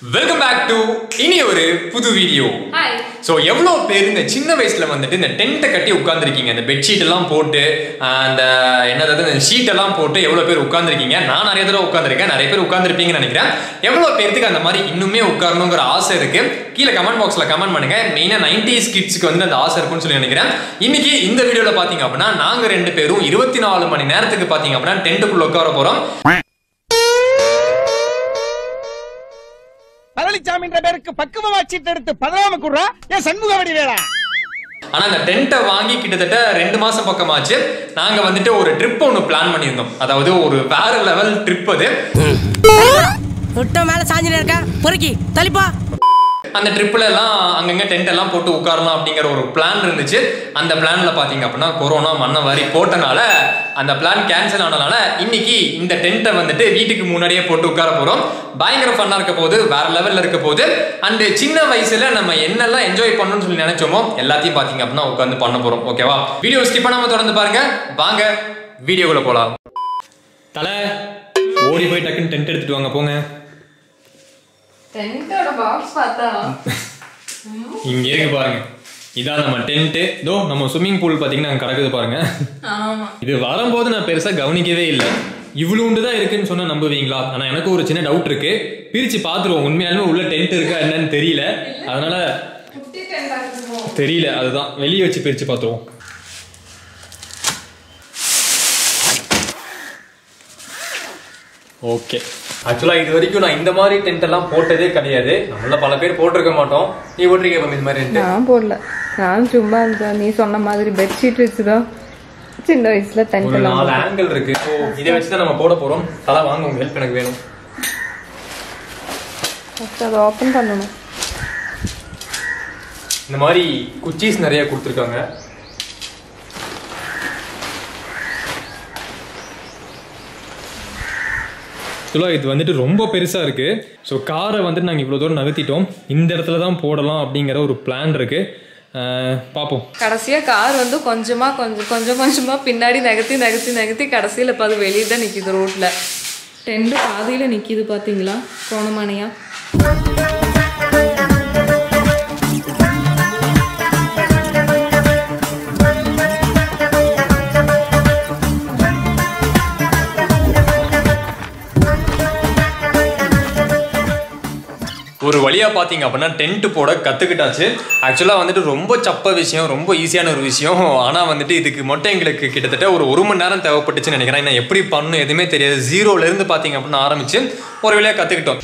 Welcome back to இனி ஒரு புது வீடியோ ஹாய் ஸோ எவ்வளோ பேர் இந்த சின்ன வயசுல வந்துட்டு இந்த டென்ட்டை கட்டி உட்காந்துருக்கீங்க இந்த பெட்ஷீட் எல்லாம் போட்டு ஆஹ், அந்த என்னது இந்த ஷீட் எல்லாம் போட்டு எவ்வளோ பேர் உட்காந்துருக்கீங்க நான் நிறைய தடவை உட்காந்துருக்கேன் நிறைய பேர் உட்காந்துருப்பீங்கன்னு நினைக்கிறேன் எவ்வளோ பேருக்கு அந்த மாதிரி இன்னுமே உட்காரணுங்கிற ஆசை இருக்கு கீழே கமெண்ட் பாக்ஸ்ல கமெண்ட் பண்ணுங்க மெயினாக நைன்டிஸ் கிட்ஸ்க்கு வந்து அந்த ஆசை இருக்கும்னு சொல்லி நினைக்கிறேன் இன்னைக்கு இந்த வீடியோல பாத்தீங்க அப்படின்னா நாங்க ரெண்டு பேரும் இருபத்தி நாலு மணி நேரத்துக்கு பாத்தீங்க அப்படின்னா டென்ட்டுக்குள்ள உட்கார போறோம் பழனிசாமின்ற பேருக்கு பக்குவமா சீட்டு எடுத்து பதினாம குடுறா என் சண்முக வடிவேலா ஆனா அந்த டென்ட்டை வாங்கி கிட்டத்தட்ட ரெண்டு மாசம் பக்கமாச்சு நாங்க வந்துட்டு ஒரு ட்ரிப் ஒன்று பிளான் பண்ணியிருந்தோம் அதாவது ஒரு வேற லெவல் ட்ரிப் அது முட்டை மேல சாஞ்சினே இருக்க பொறுக்கி தலிப்பா அந்த ட்ரிப்ல எல்லாம் அங்கங்க டென்ட் எல்லாம் போட்டு உட்காரலாம் அப்படிங்கிற ஒரு பிளான் இருந்துச்சு அந்த பிளான்ல பாத்தீங்க அப்படின்னா கொரோனா மண்ணை வாரி போட்டனால அந்த பிளான் கேன்சல் ஆனனால இன்னைக்கு இந்த டென்ட்டை வந்துட்டு வீட்டுக்கு முன்னாடியே போட்டு உட்கார போறோம் பயங்கர ஃபன்னா இருக்க போகுது வேற லெவல்ல இருக்க போகுது அண்ட் சின்ன வயசுல நம்ம என்னெல்லாம் என்ஜாய் பண்ணணும்னு சொல்லி நினைச்சோமோ எல்லாத்தையும் பாத்தீங்க அப்படின்னா உட்காந்து பண்ண போறோம் ஓகேவா வீடியோ ஸ்கிப் பண்ணாம தொடர்ந்து பாருங்க வாங்க வீடியோக்குள்ள போலாம் தலை ஓடி போய் டக்குன்னு டென்ட் எடுத்துட்டு வாங்க போங்க டென்ட்டோட பாக்ஸ் பார்த்தா இங்க இருக்கு பாருங்க இதான் நம்ம டென்ட் தோ நம்ம ஸ்விம்மிங் பூல் பாத்தீங்கன்னா அங்க கிடக்குது பாருங்க ஆமா இது வரும்போது நான் பெருசா கவனிக்கவே இல்லை இவ்வளோண்டு தான் இருக்குன்னு சொன்னா நம்புவீங்களா ஆனா எனக்கு ஒரு சின்ன டவுட் இருக்கு பிரிச்சு பாத்துருவோம் உண்மையாலுமே உள்ள டென்ட் இருக்கா என்னன்னு தெரியல அதனால குட்டி டென்ட்டா இருக்குமோ தெரியல அதுதான் வெளியே வச்சு பிரிச்சு பார்த்துருவோம் ஓகே ஆக்சுவலாக இது வரைக்கும் நான் இந்த மாதிரி டென்ட் எல்லாம் போட்டதே கிடையாது நம்மள பல பேர் போட்டிருக்க மாட்டோம் நீ போட்டிருக்கே மேம் இந்த மாதிரி டென்ட் நான் போடல நான் சும்மா இந்த நீ சொன்ன மாதிரி பெட்ஷீட் வச்சுதான் சின்ன வயசுல டென்ட் ஒரு எல்லாம் நாலு ஆங்கிள் இருக்கு ஸோ இதை வச்சு தான் நம்ம போட போறோம் தலை வாங்க உங்க ஹெல்ப் எனக்கு வேணும் ஃபர்ஸ்ட் அதை ஓப்பன் பண்ணணும் இந்த மாதிரி குச்சீஸ் நிறைய கொடுத்துருக்காங்க ஆக்சுவலாக இது வந்துட்டு ரொம்ப பெருசாக இருக்குது ஸோ காரை வந்துட்டு நாங்கள் இவ்வளோ தூரம் நகர்த்திட்டோம் இந்த இடத்துல தான் போடலாம் அப்படிங்கிற ஒரு பிளான் இருக்குது பார்ப்போம் கடைசியா கார் வந்து கொஞ்சமா கொஞ்சம் கொஞ்சம் கொஞ்சமா பின்னாடி நகர்த்தி நகர்த்தி நகர்த்தி கடைசியில இப்போ அது வெளியே தான் நிக்குது ரோட்ல டென்ட் பாதியில நிக்குது பாத்தீங்களா கோணமானையா ஒரு வழியாக பார்த்தீங்க அப்படின்னா டென்ட் போட கற்றுக்கிட்டாச்சு ஆக்சுவலாக வந்துட்டு ரொம்ப சப்ப விஷயம் ரொம்ப ஈஸியான ஒரு விஷயம் ஆனால் வந்துட்டு இதுக்கு மட்டும் எங்களுக்கு கிட்டத்தட்ட ஒரு ஒரு மணி நேரம் தேவைப்பட்டுச்சுன்னு நினைக்கிறேன் ஏன்னா எப்படி பண்ணணும் எதுவுமே தெரியாது ஜீரோலேருந்து பார்த்தீங்க அப்படின்னா ஆரம்பிச்சு ஒரு வழியாக கற்றுக்கிட்டோம்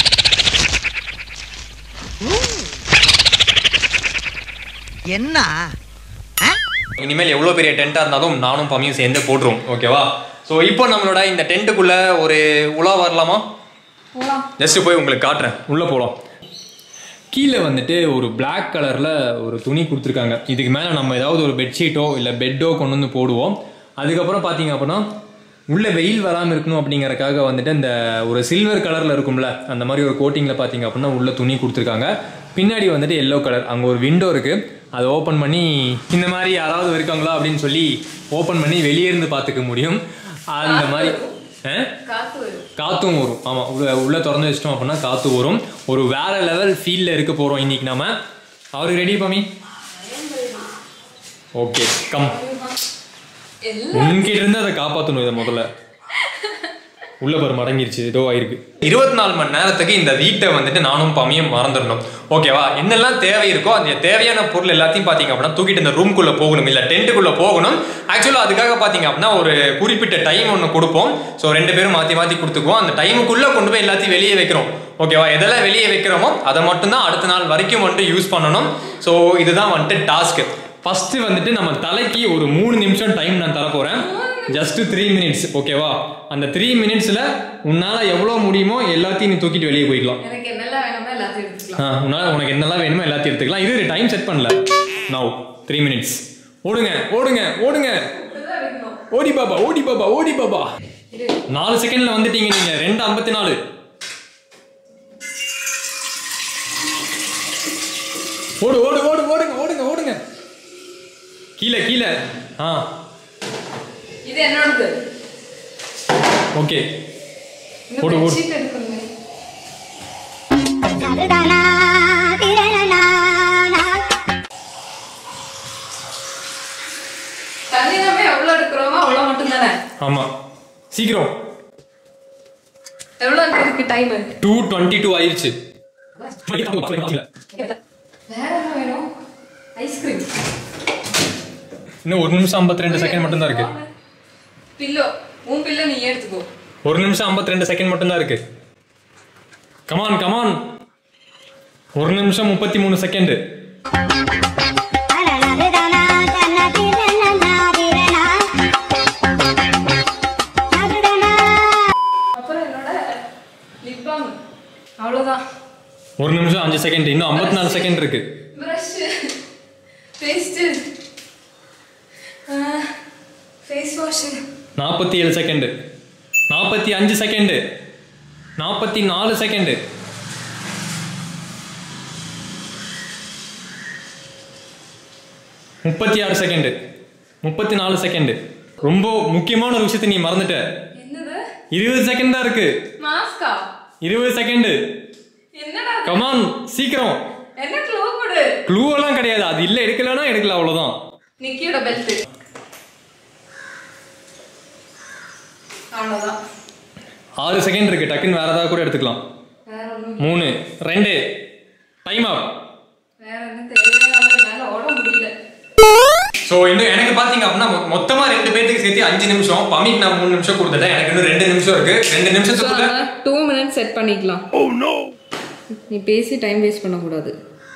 என்ன இனிமேல் எவ்வளோ பெரிய டென்ட்டாக இருந்தாலும் நானும் பம்மியும் சேர்ந்து போட்டுருவோம் ஓகேவா ஸோ இப்போ நம்மளோட இந்த டென்ட்டுக்குள்ளே ஒரு உலா வரலாமா ஜஸ்ட் போய் உங்களுக்கு காட்டுறேன் உள்ளே போகலாம் கீழே வந்துட்டு ஒரு Black கலரில் ஒரு துணி கொடுத்துருக்காங்க இதுக்கு மேலே நம்ம ஏதாவது ஒரு பெட்ஷீட்டோ இல்லை பெட்டோ கொண்டு வந்து போடுவோம் அதுக்கப்புறம் பார்த்தீங்க அப்படின்னா உள்ள வெயில் வராமல் இருக்கணும் அப்படிங்கறக்காக வந்துட்டு இந்த ஒரு சில்வர் கலரில் இருக்கும்ல அந்த மாதிரி ஒரு கோட்டிங்கில் பார்த்தீங்க அப்படின்னா உள்ள துணி கொடுத்துருக்காங்க பின்னாடி வந்துட்டு எல்லோ கலர் அங்கே ஒரு விண்டோ இருக்குது அதை ஓப்பன் பண்ணி இந்த மாதிரி யாராவது இருக்காங்களா அப்படின்னு சொல்லி ஓப்பன் பண்ணி வெளியே இருந்து பார்த்துக்க முடியும் அந்த மாதிரி ஆ காத்து வரும் காத்தும் வரும் ஆமா உள்ள உள்ள திறந்து வச்சிட்டோம் அப்படின்னா காத்து வரும் ஒரு வேற லெவல் ஃபீல்ல இருக்க போறோம் இன்னைக்கு நாம அவருக்கு ரெடி பாமி ஓகே கம் உன்கிட்ட இருந்து அதை காப்பாத்தணும் இதை முதல்ல உள்ள பாரு மடங்கிருச்சு ஏதோ ஆயிருக்கு இருபத்தி நாலு மணி நேரத்துக்கு இந்த வீட்டை வந்துட்டு நானும் பமியும் மறந்துடணும் ஓகேவா என்னெல்லாம் தேவை இருக்கோ அந்த தேவையான பொருள் எல்லாத்தையும் பாத்தீங்க அப்படின்னா தூக்கிட்டு இந்த ரூம்குள்ள போகணும் இல்ல டென்ட்டுக்குள்ள போகணும் ஆக்சுவலா அதுக்காக பாத்தீங்க அப்படின்னா ஒரு குறிப்பிட்ட டைம் ஒன்று கொடுப்போம் ஸோ ரெண்டு பேரும் மாத்தி மாத்தி கொடுத்துக்குவோம் அந்த டைமுக்குள்ள கொண்டு போய் எல்லாத்தையும் வெளியே வைக்கிறோம் ஓகேவா எதெல்லாம் வெளியே வைக்கிறோமோ அதை மட்டும்தான் அடுத்த நாள் வரைக்கும் வந்துட்டு யூஸ் பண்ணணும் ஸோ இதுதான் வந்துட்டு டாஸ்க் ஃபர்ஸ்ட் வந்துட்டு நம்ம தலைக்கு ஒரு மூணு நிமிஷம் டைம் நான் தர போறேன் ஜஸ்ட் த்ரீ மினிட்ஸ் ஓகேவா அந்த த்ரீ மினிட்ஸ்ல உன்னால எவ்வளவு முடியுமோ எல்லாத்தையும் நீ தூக்கிட்டு வெளியே போய்க்கலாம் எனக்கு என்னெல்லாம் வேணுமோ எல்லாத்தையும் எடுத்துக்கலாம் ஆ, உன்னால உனக்கு என்னெல்லாம் வேணுமோ எல்லாத்தையும் எடுத்துக்கலாம் இது டைம் செட் பண்ணல நவ் த்ரீ மினிட்ஸ் ஓடுங்க ஓடுங்க ஓடுங்க ஓடி பாபா ஓடி பாபா ஓடி பாபா நாலு செகண்ட்ல வந்துட்டீங்க நீங்க ரெண்டு ஐம்பத்தி நாலு ஓடு ஓடு ஓடு ஓடுங்க ஓடுங்க ஓடுங்க கீழே கீழே ஆ இது என்னோடது ஓகே இன்னும் ஓடு, ஓடு. பெட்ஷீட் எடுக்கணுமே தண்ணி நம்ம எவ்வளோ எடுக்கிறோமோ அவ்வளோ மட்டும் தானே ஆமா சீக்கிரம் எவ்வளோ இருக்கு டைமு டூ டுவெண்ட்டி டூ ஆயிருச்சு வேற என்ன வேணும் ஐஸ்கிரீம் இன்னும் ஒரு நிமிஷம் ஐம்பத்தி ரெண்டு செகண்ட் மட்டும் தான் இருக்கு பில்லோ உன் பில்லோ நீ எடுத்துக்கோ ஒரு நிமிஷம் ஐம்பத்தி ரெண்டு செகண்ட் மட்டும் தான் இருக்கு கமான் கமான் ஒரு நிமிஷம் முப்பத்தி மூணு செகண்ட் அப்புறம் என்னோட லிப் பாம் அவ்வளோதான் ஒரு நிமிஷம் அஞ்சு செகண்ட் இன்னும் ஐம்பத்தி நாலு செகண்ட் இருக்கு ப்ரஷ்ஷு பேஸ்ட்டு ஃபேஸ் வாஷு நாற்பத்தி ஏழு செகண்ட் நாற்பத்தி அஞ்சு செகண்ட் நாற்பத்தி நாலு செகண்ட் முப்பத்தி ஆறு செகண்ட் முப்பத்தி நாலு செகண்ட் ரொம்ப முக்கியமான ஒரு விஷயத்தை நீ மறந்துட்ட என்னது இருபது செகண்ட் தான் இருக்கு மாஸ்கா இருபது செகண்ட் என்னடா இது? கமான் சீக்கிரம் என்ன க்ளூ கொடு க்ளூ எல்லாம் கிடையாது அது இல்ல எடுக்கலன்னா எடுக்கல அவ்வளவுதான் நிக்கியோட பெல்ட் அவ்வளோதான் ஆறு செகண்ட் இருக்கு டக்குன்னு வேற ஏதாவது கூட எடுத்துக்கலாம் வேற ஒன்றும் மூணு ரெண்டு டைம் அப் வேற என்ன தேவையான என்னால் ஓட முடியல ஸோ இன்னும் எனக்கு பார்த்தீங்க அப்படின்னா மொ- மொத்தமா ரெண்டு பேர்த்துக்கு சேர்த்து அஞ்சு நிமிஷம் பமிக்கு நான் மூணு நிமிஷம் கொடுத்துட்டேன் எனக்கு இன்னும் ரெண்டு நிமிஷம் இருக்கு ரெண்டு நிமிஷத்துக்குள்ள டூ மினிட்ஸ் செட் பண்ணிக்கலாம் நீ பேசி டைம் வேஸ்ட் பண்ணக்கூடாது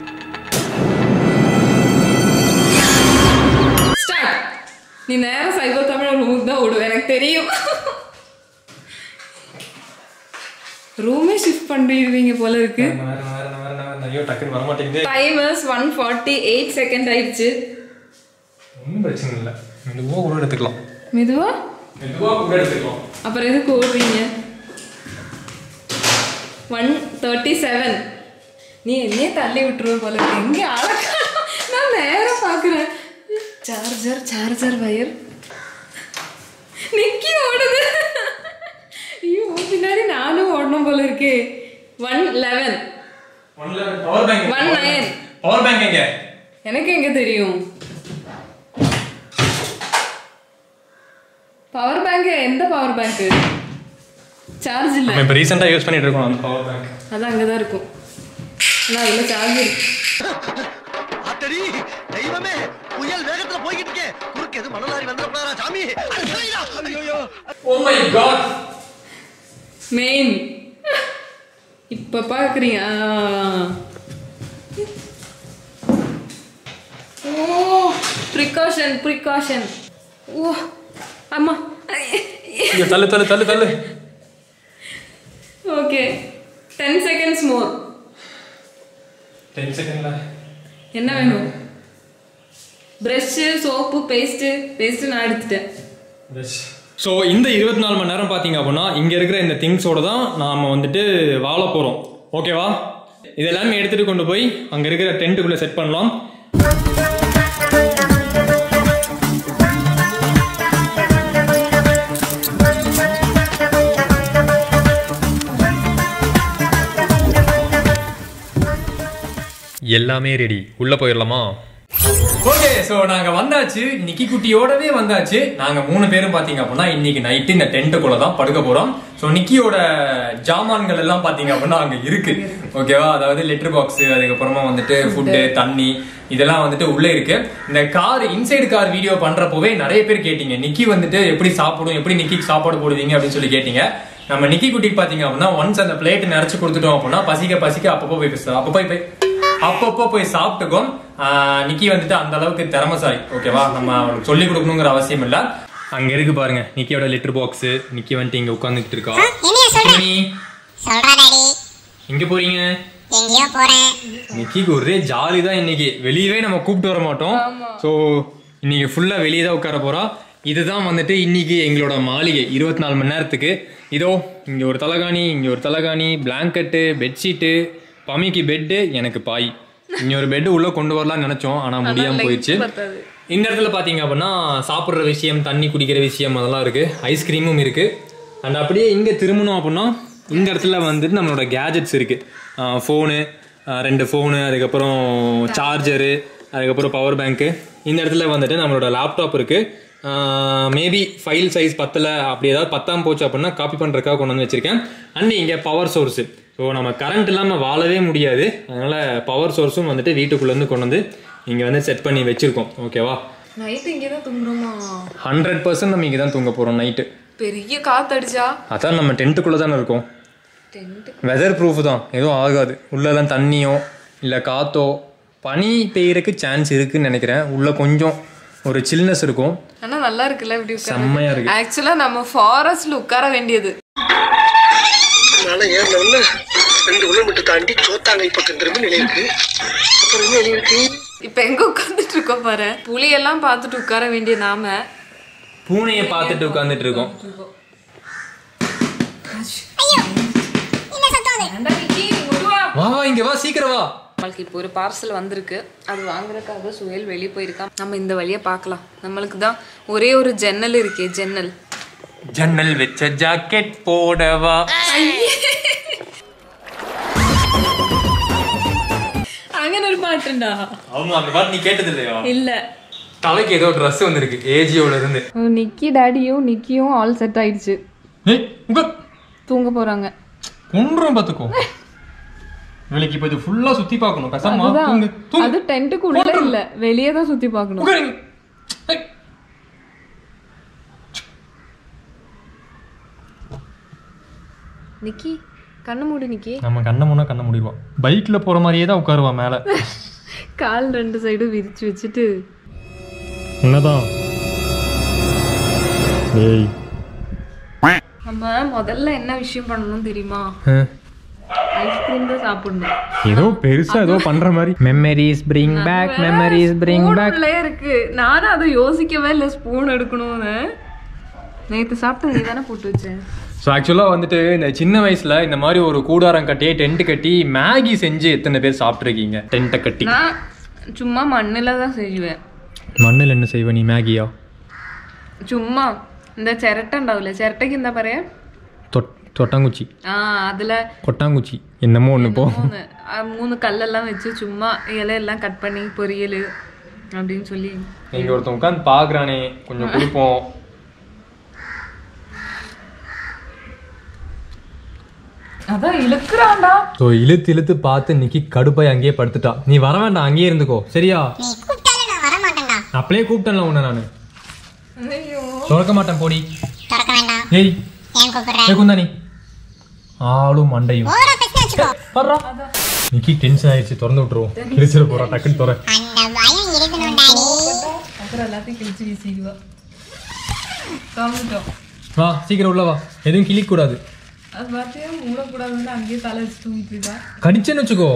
ஸ்டார்ட் நீ நேரம் சைபர் தமிழ் ரூமுக்கு தான் ஓடுவ எனக்கு தெரியும் ரூமே ஷிஃப்ட் பண்ணிடுவீங்க போல இருக்கு வேற, வேற, வேற, வேற, ஐயோ டக்குன்னு வர மாட்டேங்குது timers one forty eight second ஆயிடுச்சு ஒன்றும் பிரச்சனை இல்லை மெதுவா கூட எடுத்துக்கலாம் மெதுவா மெதுவா கூட எடுத்துக்கலாம் அப்புறம் எதுக்கு ஓடுறீங்க ஒன் தேர்ட்டி செவன் நீ என்னையே தள்ளி விட்டுருவ போல இருக்கு எங்க அழகா நான் நேரம் பார்க்குறேன் சார்ஜர் சார்ஜர் வயர் நிக்கி ஓடுது ஐயோ பின்னாடி நானும் ஓடணும் போல இருக்கு one eleven power bank One nine. Power bank எங்க எனக்கு எங்க தெரியும் பவர் பேங்க் எந்த பவர் பேங்க் சார்ஜ் இல்ல நம்ம இப்போ ரீசெண்டாக யூஸ் பண்ணிட்டு இருக்கோம் அந்த பவர் பேங்க் அது அங்கதான் இருக்கும் ஆனா அதுல சார்ஜ் இருக்கு அத்தடி தெய்வமே புயல் வேகத்துல போய்கிட்டு இருக்கே குறுக்கு எது மணலாரி வந்துடப்படாரா சாமி ஐயோ ஓ மை காட் மெயின் இப்ப பாக்குறீங்க ஓ ப்ரிகாஷன் ப்ரிகாஷன் ஓ ஆமா ஐயோ தள்ளு தள்ளு தள்ளு தள்ளு okay ten seconds more ten செகண்ட்ல என்ன வேணும் ப்ரஷ்ஷு சோப்பு பேஸ்ட்டு பேஸ்ட்டு நான் எடுத்துட்டேன் ஸோ இந்த இருபத்தி நாலு மணி நேரம் பார்த்தீங்க அப்படின்னா இங்கே இருக்கிற இந்த திங்ஸோட தான் நாம் வந்துட்டு வாழ போகிறோம் ஓகேவா இதெல்லாமே எடுத்துகிட்டு கொண்டு போய் அங்கே இருக்கிற டென்ட்டுக்குள்ளே செட் பண்ணலாம் எல்லாமே ரெடி உள்ள போயிடலாமா ஓகே சோ நாங்க வந்தாச்சு நிக்கி குட்டியோடவே வந்தாச்சு நாங்க மூணு பேரும் பாத்தீங்க அப்படின்னா இன்னைக்கு நைட்டு இந்த டென்ட்டுக்குள்ள தான் படுக்க போறோம் சோ நிக்கியோட ஜாமான்கள் எல்லாம் பாத்தீங்க அப்படின்னா அங்க இருக்கு ஓகேவா அதாவது லெட்டர் பாக்ஸ் அதுக்கப்புறமா வந்துட்டு ஃபுட்டு தண்ணி இதெல்லாம் வந்துட்டு உள்ள இருக்கு இந்த கார் இன்சைடு கார் வீடியோ பண்றப்போவே நிறைய பேர் கேட்டீங்க நிக்கி வந்துட்டு எப்படி சாப்பிடும் எப்படி நிக்கிக்கு சாப்பாடு போடுவீங்க அப்படின்னு சொல்லி கேட்டீங்க நம்ம நிக்கி குட்டிக்கு பாத்தீங்க அப்படின்னா ஒன்ஸ் அந்த பிளேட் நிறைச்சு கொடுத்துட்டோம் அப்படின்னா பசிக்க பசிக்க அப்பப்போ போய் பேசுறோம் அப்பப்போ போய் அப்பப்போ போய் சாப்பிட்டுக்கும் ஆஹ் நிக்கி வந்துட்டு அந்த அளவுக்கு திறமசாலி ஓகேவா நம்ம அவளுக்கு சொல்லி கொடுக்கணுங்கிற அவசியம் இல்ல அங்க இருக்கு பாருங்க நிக்கியோட லெட்டர் பாக்ஸ் நிக்கி வந்துட்டு இங்க உட்காந்துட்டு இருக்கா என்னைய சொல்ற மணி, சொல்றா டாடி எங்க போறீங்க எங்கேயோ போறேன் நிக்கிக்கு ஒரே ஜாலி தான் இன்னைக்கு வெளியவே நம்ம கூப்பிட்டு வர மாட்டோம் ஸோ இன்னைக்கு ஃபுல்லா வெளியே தான் உட்கார போறா இதுதான் வந்துட்டு இன்னைக்கு எங்களோட மாளிகை இருபத்தி நாலு மணி நேரத்துக்கு இதோ இங்க ஒரு தலகாணி இங்க ஒரு தலகாணி பிளாங்கெட்டு பெட்ஷீட்டு பமிக்கு பெட்டு எனக்கு பாய் இங்க ஒரு பெட் உள்ள கொண்டு வரலாம்னு நினைச்சோம் ஆனா முடியாம போயிடுச்சு பத்தாது. இந்த இடத்துல பாத்தீங்க அப்படின்னா சாப்பிட்ற விஷயம் தண்ணி குடிக்கிற விஷயம் அதெல்லாம் இருக்கு ஐஸ்கிரீமும் இருக்கு அண்ட் அப்படியே இங்க திரும்பணும் அப்படின்னா இந்த இடத்துல வந்துட்டு நம்மளோட கேஜெட்ஸ் இருக்கு ஃபோனு ரெண்டு ஃபோனு அதுக்கப்புறம் சார்ஜரு அதுக்கப்புறம் பவர் பேங்க்கு இந்த இடத்துல வந்துட்டு நம்மளோட லேப்டாப் இருக்குது மேபி ஃபைல் சைஸ் பத்தல அப்படி ஏதாவது பத்தாம் போச்சு அப்படின்னா காப்பி பண்ணுறதுக்காக கொண்டு வந்து வச்சுருக்கேன் அண்ட் இங்கே பவர் சோர்ஸு ஸோ நம்ம கரண்ட் இல்லாமல் வாழவே முடியாது அதனால் பவர் சோர்ஸும் வந்துட்டு வீட்டுக்குள்ளேருந்து கொண்டு வந்து இங்கே வந்து செட் பண்ணி வச்சுருக்கோம் ஓகேவா நைட்டு இங்கே தான் தூங்குறோமா ஹண்ட்ரட் பர்சன்ட் நம்ம இங்கே தான் தூங்க போகிறோம் நைட்டு பெரிய காத்தடிச்சா அதான் நம்ம டென்ட்டுக்குள்ளே தானே இருக்கோம் டென்ட் வெதர் ப்ரூஃப் தான் எதுவும் ஆகாது உள்ளெல்லாம் தண்ணியோ இல்லை காத்தோ பனி பெய்யறதுக்கு சான்ஸ் இருக்குன்னு நினைக்கிறேன் உள்ள கொஞ்சம் ஒரு சில்னஸ் இருக்கும் ஆனா நல்லா இருக்குல்ல இப்படி செம்மையா இருக்கு. ஆக்சுவலா நம்ம ஃபாரஸ்ட்ல உட்கார வேண்டியது அதனால ஏறின உடனே ரெண்டு கிலோமீட்டர் தாண்டி சோத்தாங்கை பக்கம் திரும்ப நிலையிருக்கு அப்புறம் என்ன இருக்கு இப்ப எங்க உட்கார்ந்துட்டு இருக்கோம் பாரு புலியெல்லாம் பார்த்துட்டு உட்கார வேண்டிய நாம பூனையை பார்த்துட்டு உட்காந்துட்டு இருக்கோம் வா வா இங்க வா சீக்கிரம் வா நம்மளுக்கு இப்போ ஒரு பார்சல் வந்திருக்கு அது வாங்குறதுக்காக சுயல் வெளியே போயிருக்கான் நம்ம இந்த வழியா பார்க்கலாம் நம்மளுக்கு தான் ஒரே ஒரு ஜன்னல் இருக்கே ஜன்னல் ஜன்னல் வச்ச ஜாக்கெட் போடவா അങ്ങനെ ஒரு பாட்டுண்டா ஆமா அந்த பாட்டு நீ கேட்டது இல்லையா இல்ல தலைக்கு ஏதோ ட்ரெஸ் வந்திருக்கு ஏஜியோல இருந்து நிக்கி டாடியும் நிக்கியும் ஆல் செட் ஆயிடுச்சு ஏய் உங்க தூங்க போறாங்க கொன்றும் பாத்துக்கோ இவளுக்கு இப்ப இது ஃபுல்லா சுத்தி பார்க்கணும் பேசாம அதுதான். தூங்கு தூங்கு அது டென்ட்டுக்குள்ள இல்ல வெளியே தான் சுத்தி பார்க்கணும் உட்காருங்க. ஏய். நிக்கி கண்ணு மூடு நிக்கி நம்ம கண்ணை முன்னா கண்ணை முடிடுவா பைக்ல போற மாதிரியே தான் உட்காருவா மேல கால் ரெண்டு சைடும் விரிச்சு வச்சுட்டு என்னதான் ஏய் நம்ம முதல்ல என்ன விஷயம் பண்ணணும் தெரியுமா ஐஸ்கிரீம் தான் சாப்பிடணும் ஏதோ பெருசா ஏதோ பண்ற மாதிரி memories bring back memories bring back ஸ்பூன்லயே இருக்கு நானும் அதை யோசிக்கவே இல்லை ஸ்பூன் எடுக்கணும்னு நேத்து சாப்பிட்டு நீ தானே போட்டு வச்சேன் ஸோ ஆக்சுவலாக வந்துட்டு இந்த சின்ன வயசுல இந்த மாதிரி ஒரு கூடாரம் கட்டி டென்ட் கட்டி மேகி செஞ்சு எத்தனை பேர் சாப்பிட்ருக்கீங்க டென்ட்டை கட்டி நான் சும்மா மண்ணில் தான் செய்வேன் மண்ணில் என்ன செய்வ நீ மேகியா சும்மா இந்த சிரட்டை ഉണ്ടാവില്ല ചിരട്ടയ്ക്ക് എന്താ പറയാ தொட் தொட்டாங்குச்சி ആ അതില് கொட்டாங்குச்சி என்னமோ ஒன்று போ மூணு ஆ, மூணு கல்லெல்லாம் வச்சு சும்மா இலையெல்லாம் கட் பண்ணி பொரியல் அப்படின்னு சொல்லி இங்க ஒருத்தன் உட்காந்து பார்க்குறானே கொஞ்சம் கொடுப்போம் அதான் இழுக்கிறான்டா ஸோ இழுத்து இழுத்து பார்த்து நிக்கி கடுப்பாய் அங்கேயே படுத்துட்டா நீ வர வேண்டாம் அங்கேயே இருந்துக்கோ சரியா நீ கூப்பிட்டாலும் நான் வர மாட்டேன்டா அப்படியே கூப்பிட்டேன்ல உன்னை நான் திறக்க மாட்டேன் போடி திறக்க வேண்டாம் ஏய் ஏன் கூப்பிடுற ஏ குந்தானி ஆளும் மண்டையும் ஓவரா பேசி வச்சுக்கோ வர்றா நிக்கி டென்ஷன் ஆயிடுச்சு திறந்து விட்டுருவோம் கிழிச்சிட போறா டக்குன்னு துற அந்த பயம் இருக்கணும் டாடி அப்புறம் எல்லாத்தையும் கிழிச்சு வீசிக்குவா திறந்துட்டோம் வா சீக்கிரம் உள்ள வா எதுவும் கிளிக்க கூடாது அது பார்த்தியா மூடக்கூடாதுன்னு அங்கேயே தலை வச்சு தூங்கிட்டு இருக்கா கடிச்சேன்னு வச்சுக்கோ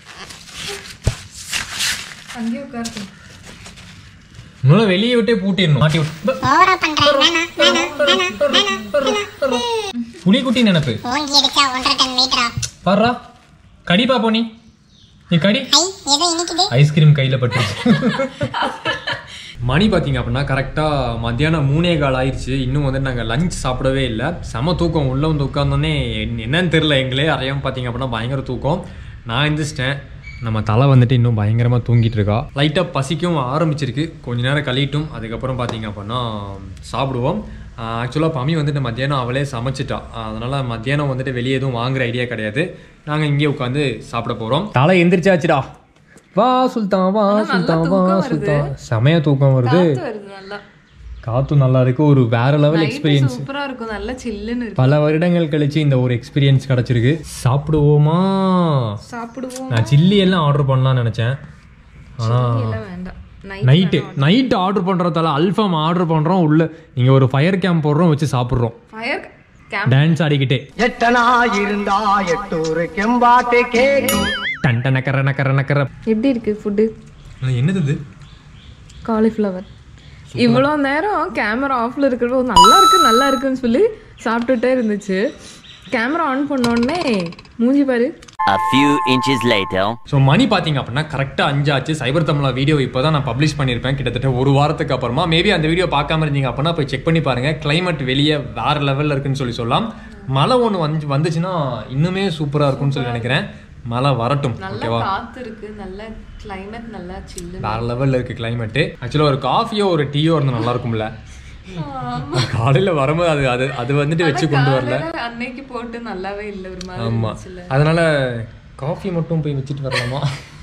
அங்கேயே உட்காரு உன்னால வெளியே விட்டே பூட்டிடணும் மாட்டி விட்டு ஓவரா பண்றேன் வேணாம் வேணாம் வேணாம் வேணாம் புலிக்குட்டி நினைப்பு ஓங்கி அடிச்சா ஒன்றரை டன் வெயிட்ரா பாடுறா கடி பாப்போ நீ நீ கடி ஐ ஏதோ இனிக்குது ஐஸ்கிரீம் கையில் பட்டுருச்சு மணி பார்த்தீங்க அப்படின்னா கரெக்டாக மத்தியானம் மூணே கால் ஆயிடுச்சு இன்னும் வந்து நாங்கள் லஞ்ச் சாப்பிடவே இல்லை செம தூக்கம் உள்ளே வந்து உட்காந்தோன்னே என்னன்னு தெரில எங்களே அறையாமல் பார்த்தீங்க அப்படின்னா பயங்கர தூக்கம் நான் எந்திரிச்சிட்டேன் நம்ம தலை வந்துட்டு இன்னும் பயங்கரமாக தூங்கிட்டு இருக்கா லைட்டாக பசிக்கும் ஆரம்பிச்சிருக்கு கொஞ்ச நேரம் கழிட்டும் அதுக்கப்புறம் பார்த்தீங்க அப்படின்னா சாப்பிடுவோம் ஆக்சுவலாக பமி வந்துட்டு மத்தியானம் அவளே சமைச்சிட்டா அதனால் மத்தியானம் வந்துட்டு வெளியே எதுவும் வாங்குற ஐடியா கிடையாது நாங்கள் இங்கே உட்காந்து சாப்பிட போகிறோம் தலை எந்திரிச்சாச்சுடா வா சுல்தான் வா சுல்தான் வா சுல்தான் செமையா தூக்கம் வருது வருது நல்லா காத்தும் நல்லா இருக்கு ஒரு வேற லெவல் எக்ஸ்பீரியன்ஸ் சூப்பரா இருக்கும் நல்லா சில்லுன்னு இருக்கு பல வருடங்கள் கழிச்சு இந்த ஒரு எக்ஸ்பீரியன்ஸ் கிடைச்சிருக்கு சாப்பிடுவோமா சாப்பிடுவோம் நான் சில்லி எல்லாம் ஆர்டர் பண்ணலாம்னு நினைச்சேன் ஆனா எல்லாம் வேண்டாம் நைட் நைட்டு நைட்டு ஆர்டர் பண்றதால அல்ஃபாம் ஆர்டர் பண்றோம் உள்ள நீங்க ஒரு ஃபயர் கேம்ப் போடுறோம் வச்சு சாப்பிடுறோம் ஃபயர் கேம்ப் டான்ஸ் ஆடிக்கிட்டே எட்டனா இருந்தா எட்டூரு கெம்பாட்டு கேக்கும் டன் டன் நக்கற நக்கற நக்கற எப்படி இருக்கு ஃபுட்டு என்னது இது காலிஃப்ளவர் இவ்வளோ நேரம் கேமரா ஆஃப்ல இருக்கிறப்போ நல்லா இருக்கு நல்லா இருக்குன்னு சொல்லி சாப்பிட்டுட்டே இருந்துச்சு கேமரா ஆன் பண்ண உடனே மூஞ்சி பாரு A few inches later. So மணி பார்த்தீங்க அப்படின்னா கரெக்டாக அஞ்சாச்சு சைபர் தமிழா வீடியோ இப்போ தான் நான் பப்ளிஷ் பண்ணியிருப்பேன் கிட்டத்தட்ட ஒரு வாரத்துக்கு அப்புறமா மேபி அந்த வீடியோ பார்க்காம இருந்தீங்க அப்படின்னா போய் செக் பண்ணி பாருங்க கிளைமேட் வெளியே வேற லெவலில் இருக்குன்னு சொல்லி சொல்லலாம் மழை ஒன்று வந்து வந்துச்சுன்னா இன்னுமே சூப்பராக இருக்கும்னு சொல்லி நினைக்கிறேன் மழை வரட்டும் நல்லா ஓகேவா காத்து இருக்கு நல்ல கிளைமேட் நல்லா சில்லு வேற லெவல்ல இருக்கு கிளைமேட்டு ஆக்சுவலாக ஒரு காஃபியோ ஒரு டீயோ இருந்தால் நல்லா இருக்கும்ல காலையில வரும்போது அது அது அது வந்துட்டு வச்சு கொண்டு வரல அன்னைக்கு போட்டு நல்லாவே இல்ல ஒரு மாதிரி ஆமா இருந்துச்சுல்ல. அதனால காஃபி மட்டும் போய் வச்சுட்டு வரலாமா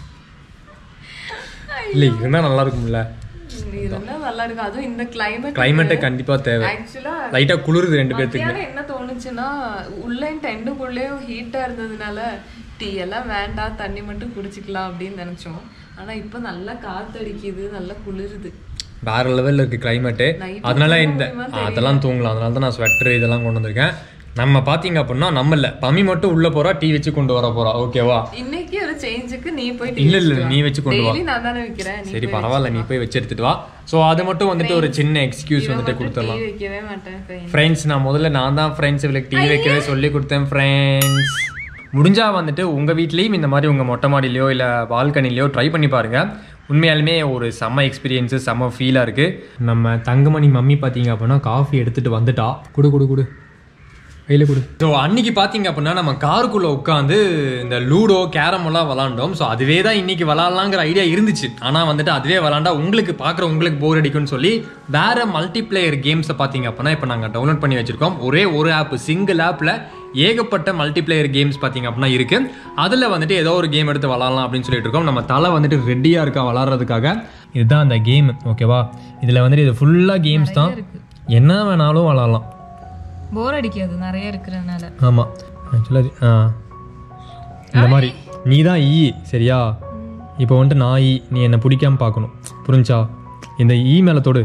இல்ல இருந்தா நல்லா இருக்கும்ல ம், இருந்தா நல்லா இருக்கும் அதுவும் இந்த கிளைமேட் கிளைமேட்டை கண்டிப்பா தேவை ஆக்சுவலா லைட்டா குளிருது ரெண்டு பேர்த்துக்கு மத்தியானம் என்ன தோணுச்சுன்னா உள்ளே டெண்டுக்குள்ளேயும் ஹீட்டா இருந்ததுனால டீ எல்லாம் வேண்டாம் தண்ணி மட்டும் குடிச்சுக்கலாம் அப்படின்னு நினைச்சோம் ஆனா இப்போ நல்லா காத்தடிக்குது நல்லா குளிருது வேற லெவல்ல இருக்கு கிளைமேட்டு Night அதனால தூங்க இந்த முடியுமா ஆ, அதெல்லாம் தூங்கலாம் அதனால தான் நான் ஸ்வெட்டர் இதெல்லாம் கொண்டு வந்திருக்கேன் நம்ம பாத்தீங்க அப்படின்னா நம்ம இல்ல பமி மட்டும் உள்ள போறா டீ வச்சு கொண்டு வர போறா ஓகேவா இன்னைக்கு ஒரு சேஞ்சுக்கு நீ போய் இல்ல இல்ல நீ வச்சு கொண்டு வா டெய்லி நான் தானே வைக்கிறேன் நீ சரி போய் பரவாயில்ல நீ போய் வச்சு எடுத்துட்டு வா ஸோ அது மட்டும் வந்துட்டு ஒரு சின்ன எக்ஸ்கியூஸ் இவன் வந்துட்டு மட்டும் கொடுத்துடலாம் டீ வைக்கவே மாட்டேன் friend. ஃப்ரெண்ட்ஸ் நான் முதல்ல நான் தான் ஃப்ரெண்ட்ஸ் இவளுக்கு டீ வைக்கவே சொல்லி கொடுத்தேன் ஃப்ரெண்ட்ஸ் முடிஞ்சா வந்துட்டு உங்கள் வீட்லேயும் இந்த மாதிரி உங்கள் மொட்டை மாடியிலையோ இல்லை பால்கனிலையோ ட்ரை பண்ணி பாருங்க உண்மையாலுமே ஒரு செம்ம எக்ஸ்பீரியன்ஸு செம்ம ஃபீலாக இருக்குது நம்ம தங்கமணி மம்மி பார்த்தீங்க அப்படின்னா காஃபி எடுத்துகிட்டு வந்துட்டா குடு குடு குடு கையில் கொடு ஸோ அன்னைக்கு பார்த்தீங்க அப்படின்னா நம்ம காருக்குள்ளே உட்காந்து இந்த லூடோ கேரம் எல்லாம் விளாண்டோம் ஸோ அதுவே தான் இன்னைக்கு விளாட்லாங்கிற ஐடியா இருந்துச்சு ஆனால் வந்துட்டு அதுவே விளாண்டா உங்களுக்கு பார்க்குற உங்களுக்கு போர் அடிக்கும்னு சொல்லி வேற மல்டிப்ளேயர் கேம்ஸை பார்த்தீங்க அப்படின்னா இப்போ நாங்கள் டவுன்லோட் பண்ணி வச்சிருக்கோம் ஒரே ஒரு ஆப் சிங்கிள் ஆப்பில் ஏகப்பட்ட மல்டிப்ளேயர் கேம்ஸ் பார்த்தீங்க அப்படின்னா இருக்கு அதில் வந்துட்டு ஏதோ ஒரு கேம் எடுத்து விளாட்லாம் அப்படின்னு சொல்லிட்டு இருக்கோம் நம்ம தலை வந்துட்டு ரெடியாக இருக்கா விளாட்றதுக்காக இதுதான் அந்த கேம் ஓகேவா இதில் வந்துட்டு இது ஃபுல்லாக கேம்ஸ் தான் என்ன வேணாலும் விளாட்லாம் போர் அடிக்காது நிறைய இருக்கிறதுனால ஆமாம் ஆக்சுவலாக ஆ இந்த மாதிரி நீ தான் ஈ சரியா இப்போ வந்துட்டு நான் ஈ நீ என்னை பிடிக்காம பார்க்கணும் புரிஞ்சா இந்த ஈ மேலே தொடு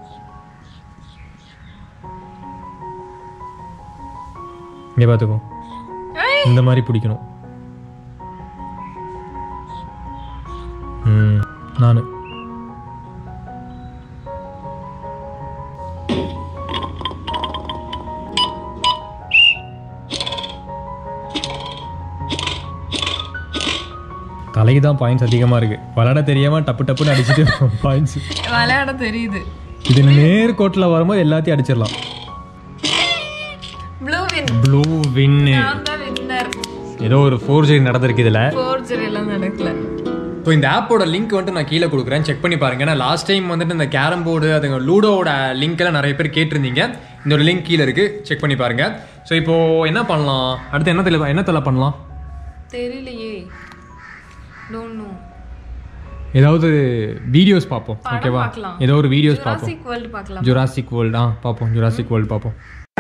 இங்கே பார்த்துக்கோ இந்த மாதிரி பிடிக்கணும் ம் நான் தலைக்கு தான் பாயிண்ட்ஸ் அதிகமாக இருக்குது விளாட தெரியாமல் டப்பு டப்புன்னு அடிச்சுட்டு பாயிண்ட்ஸ் விளையாட தெரியுது இது நேர் கோட்டில் வரும்போது எல்லாத்தையும் அடிச்சிடலாம் ப்ளூ வின் ப்ளூ வின்னு நான் தான் வின்னர் ஏதோ ஒரு ஃபோர்ஜரி நடந்திருக்கு இதில் ஃபோர்ஜரி எல்லாம் நடக்கல ஸோ இந்த ஆப்போட லிங்க் வந்துட்டு நான் கீழே கொடுக்குறேன் செக் பண்ணி பாருங்க ஏன்னா லாஸ்ட் டைம் வந்துட்டு இந்த கேரம் போர்டு அதுங்க லூடோவோட லிங்க் எல்லாம் நிறைய பேர் கேட்டிருந்தீங்க இந்த ஒரு லிங்க் கீழே இருக்கு செக் பண்ணி பாருங்க ஸோ இப்போ என்ன பண்ணலாம் அடுத்து என்ன தலை என்ன தலை பண்ணலாம் தெரியலையே டோன்ட் நோ ஏதாவது வீடியோஸ் பார்ப்போம் படம் ஓகேவா பார்க்கலாம். ஏதோ ஒரு வீடியோஸ் பார்ப்போம் ஜுராசிக் வேர்ல்டு பார்க்கலாம் ஜுராசிக் வேர்ல்டு ஆ பார்ப்போம் ஜுராசிக் வேர்ல்டு பார்ப்போம்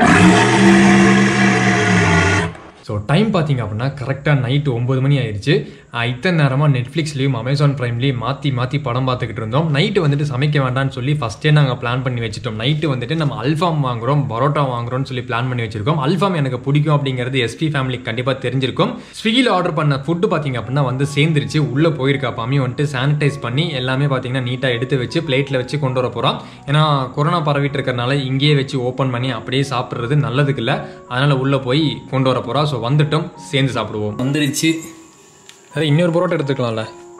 ஸோ டைம் பார்த்தீங்க அப்படின்னா கரெக்டாக நைட்டு ஒம்பது மணி ஆயிடுச்சு ஆஹ் இத்தனை நேரமாக நெட்ஃப்ளிக்ஸ்லேயும் அமேசான் ப்ரைம்லேயும் மாற்றி மாற்றி படம் பார்த்துக்கிட்டு இருந்தோம் நைட்டு வந்துட்டு சமைக்க வேண்டாம்னு சொல்லி ஃபஸ்ட்டே நாங்கள் பிளான் பண்ணி வச்சுட்டோம் நைட்டு வந்துட்டு நம்ம அல்ஃபாம் வாங்குறோம் பரோட்டா வாங்குறோம்னு சொல்லி பிளான் பண்ணி வச்சிருக்கோம் அல்ஃபாம் எனக்கு பிடிக்கும் அப்படிங்கிறது எஸ்பி ஃபேமிலிக்கு கண்டிப்பாக தெரிஞ்சிருக்கும் ஸ்விக்கியில் ஆர்டர் பண்ண ஃபுட்டு பார்த்தீங்க அப்படின்னா வந்து சேர்ந்துருச்சு உள்ளே போயிருக்கா பாமி வந்துட்டு சானிடைஸ் பண்ணி எல்லாமே பார்த்தீங்கன்னா நீட்டாக எடுத்து வச்சு பிளேட்டில் வச்சு கொண்டு வர போகிறோம் ஏன்னா கொரோனா பரவிட்டு இருக்கறனால இங்கேயே வச்சு ஓப்பன் பண்ணி அப்படியே சாப்பிட்றது நல்லதுக்கு இல்லை அதனால் உள்ளே போய் கொண்டு வர போகிறோம் ஸோ வந்துட்டோம் சேர்ந்து சாப்பிடுவோம் வந்துருச்சு அது இன்னொரு பரோட்டா எடுத்துக்கலாம்ல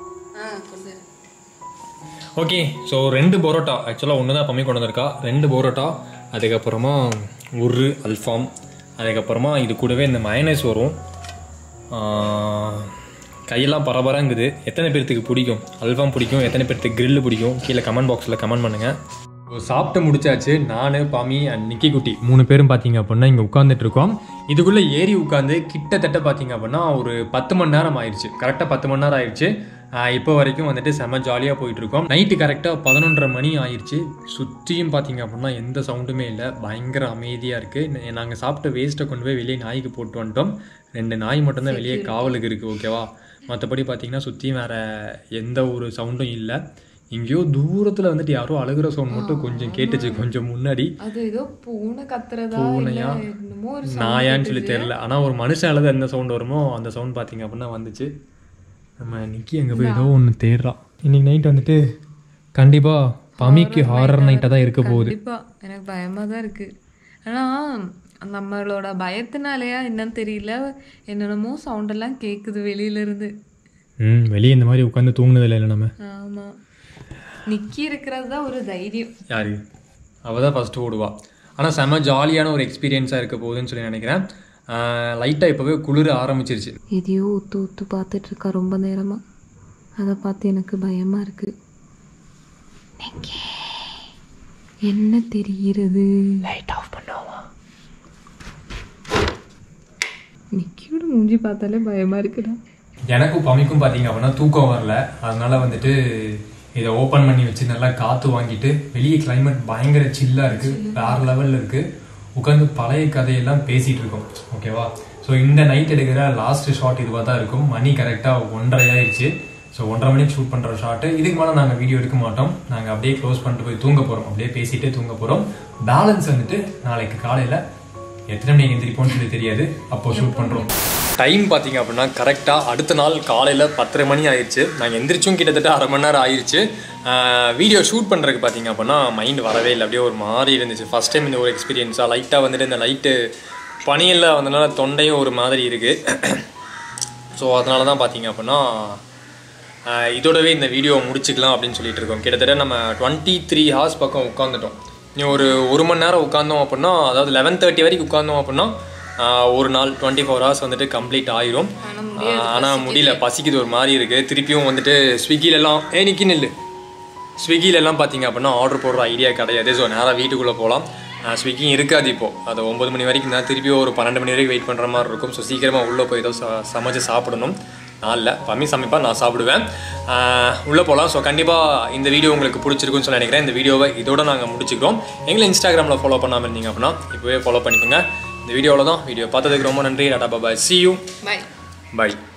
ஓகே ஸோ ரெண்டு பரோட்டா ஆக்சுவலாக ஒன்று தான் பம்மி கொண்டு வந்திருக்கா ரெண்டு பரோட்டா அதுக்கப்புறமா ஒரு அல்ஃபாம் அதுக்கப்புறமா இது கூடவே இந்த மயனஸ் வரும் ஆஹ், கையெல்லாம் பரபரங்குது எத்தனை பேர்த்துக்கு பிடிக்கும் அல்ஃபாம் பிடிக்கும் எத்தனை பேர்த்துக்கு grill பிடிக்கும் கீழே கமெண்ட் பாக்ஸில் கமெண்ட் பண்ணுங்கள் சாப்பிட்டு முடிச்சாச்சு நான் பாமி அண்ட் நிக்கி குட்டி மூணு பேரும் பார்த்தீங்க அப்படின்னா இங்கே உட்காந்துட்டு இருக்கோம் இதுக்குள்ளே ஏறி உட்காந்து கிட்டத்தட்ட பார்த்தீங்க அப்படின்னா ஒரு பத்து மணி நேரம் ஆயிடுச்சு கரெக்டாக பத்து மணி நேரம் ஆயிடுச்சு ஆஹ் இப்போ வரைக்கும் வந்துட்டு செம்ம ஜாலியாக போயிட்டு இருக்கோம் நைட்டு கரெக்டாக பதினொன்றரை மணி ஆயிடுச்சு சுற்றியும் பார்த்தீங்க அப்படின்னா எந்த சவுண்டுமே இல்லை பயங்கர அமைதியாக இருக்குது நாங்கள் சாப்பிட்ட வேஸ்ட்டை கொண்டு போய் வெளியே நாய்க்கு போட்டு வந்துட்டோம் ரெண்டு நாய் மட்டும்தான் வெளியே காவலுக்கு இருக்குது ஓகேவா மற்றபடி பார்த்தீங்கன்னா சுற்றியும் வேற எந்த ஒரு சவுண்டும் இல்லை எங்கேயோ தூரத்தில் வந்துட்டு யாரோ அழுகிற சவுண்ட் மட்டும் கொஞ்சம் கேட்டுச்சு கொஞ்சம் முன்னாடி அது ஏதோ பூனை கத்துறதா பூனையா? இல்ல என்னமோ ஒரு sound நாயான்னு சொல்லி கேட்டுச்சு. தெரியல ஆனால் ஒரு மனுஷன் அழுத எந்த சவுண்ட் வருமோ அந்த சவுண்ட் பார்த்தீங்க அப்படின்னா வந்துச்சு நம்ம நிக்கி அங்கே போய் ஏதோ ஒன்று தேடுறான் இன்னைக்கு நைட் வந்துட்டு கண்டிப்பாக பமிக்கு ஹாரர் நைட்டாக தான் இருக்க போகுது கண்டிப்பா எனக்கு பயமா தான் இருக்கு ஆனா நம்மளோட பயத்தினாலயா என்னன்னு தெரியல என்னென்னமோ சவுண்ட் எல்லாம் கேக்குது வெளியில இருந்து ம் வெளியே இந்த மாதிரி உட்காந்து தூங்குனதில்ல இல்லை நம்ம ஆமா நிக்கி இருக்கிறது தான் ஒரு தைரியம் யாரு அவள் தான் ஃபஸ்ட்டு ஓடுவா ஆனால் செம்ம ஜாலியான ஒரு எக்ஸ்பீரியன்ஸாக இருக்க போகுதுன்னு சொல்லி நினைக்கிறேன் லைட்டாக இப்போவே குளிர ஆரம்பிச்சிருச்சு எதையோ உத்து உத்து பார்த்துட்டு இருக்கா ரொம்ப நேரமா அதை பார்த்து எனக்கு பயமா இருக்கு நிக்கி, என்ன தெரிகிறது லைட் ஆஃப் பண்ணாவா நிக்கியோட மூஞ்சி பார்த்தாலே பயமா இருக்குடா எனக்கும் பமிக்கும் பார்த்தீங்க அப்படின்னா தூக்கம் வரல அதனால வந்துட்டு இதை ஓப்பன் பண்ணி வச்சு நல்லா காற்று வாங்கிட்டு வெளியே climate பயங்கர சில்லாக இருக்கு வேற லெவலில் இருக்கு உட்காந்து பழைய கதையெல்லாம் பேசிட்டு இருக்கோம் ஓகேவா ஸோ இந்த நைட் எடுக்கிற லாஸ்ட் ஷாட் இதுவாக தான் இருக்கும் மணி கரெக்டாக ஒன்றரை ஆயிடுச்சு ஸோ ஒன்றரை மணிக்கு ஷூட் பண்ணுற ஷாட்டு இதுக்கு மேலே நாங்கள் வீடியோ எடுக்க மாட்டோம் நாங்கள் அப்படியே க்ளோஸ் பண்ணிட்டு போய் தூங்க போகிறோம் அப்படியே பேசிட்டே தூங்க போகிறோம் பேலன்ஸ் வந்துட்டு நாளைக்கு காலையில் எத்தனை மணிக்கு எந்திரிப்போம்னு சொல்லி தெரியாது அப்போ ஷூட் பண்ணுறோம் டைம் பார்த்தீங்க அப்படின்னா கரெக்டாக அடுத்த நாள் காலையில் பத்தரை மணி ஆயிடுச்சு நாங்கள் எந்திரிச்சும் கிட்டத்தட்ட அரை மணி நேரம் ஆயிடுச்சு வீடியோ ஷூட் பண்ணுறதுக்கு பார்த்தீங்க அப்படின்னா மைண்ட் வரவே இல்லை அப்படியே ஒரு மாதிரி இருந்துச்சு ஃபஸ்ட் டைம் இந்த ஒரு எக்ஸ்பீரியன்ஸாக லைட்டாக வந்துட்டு இந்த லைட்டு பனியில் வந்தனால தொண்டையும் ஒரு மாதிரி இருக்குது ஸோ அதனால தான் பார்த்தீங்க அப்படின்னா ஆஹ் இதோடவே இந்த வீடியோ முடிச்சுக்கலாம் அப்படின்னு சொல்லிட்டு இருக்கோம் கிட்டத்தட்ட நம்ம டுவெண்ட்டி த்ரீ ஹார்ஸ் பக்கம் உட்காந்துட்டோம் நீ ஒரு ஒரு மணி நேரம் உட்காந்தோம் அப்படின்னா அதாவது லெவன் தேர்ட்டி வரைக்கும் உட்காந்தோம் அப்படின்னா ஆஹ் ஒரு நாள் டுவெண்ட்டி ஃபோர் ஹவர்ஸ் வந்துட்டு கம்ப்ளீட் ஆயிரும் ஆனால் முடியல பசிக்குது ஒரு மாதிரி இருக்குது திருப்பியும் வந்துட்டு ஸ்விக்கிலெல்லாம் ஏ நிக்கி நில்லு ஸ்விக்கிலெல்லாம் பார்த்தீங்க அப்படின்னா ஆர்டர் போடுற ஐடியா கிடையாது ஸோ நேராக வீட்டுக்குள்ளே போகலாம் ஸ்விக்கி இருக்காது இப்போது அது ஒம்பது மணி வரைக்கும் தான் திருப்பி ஒரு பன்னெண்டு மணி வரைக்கும் வெயிட் பண்ணுற மாதிரி இருக்கும் ஸோ சீக்கிரமாக உள்ளே போய் ஏதோ ச- சமைச்சு சாப்பிடணும் நான் இல்லை பம்மி சமைப்பா நான் சாப்பிடுவேன் உள்ளே போகலாம் ஸோ கண்டிப்பாக இந்த வீடியோ உங்களுக்கு பிடிச்சிருக்குன்னு சொல்லி நினைக்கிறேன் இந்த வீடியோவை இதோட நாங்கள் முடிச்சுக்கிறோம் எங்களை இன்ஸ்டாகிராமில் ஃபாலோ பண்ணாமல் இருந்தீங்க அப்படின்னா இப்போவே ஃபாலோ பண்ணிக்கோங்க இந்த வீடியோவில் தான் வீடியோ பார்த்ததுக்கு ரொம்ப நன்றி டாடா பாபாய் சி யூ பை பை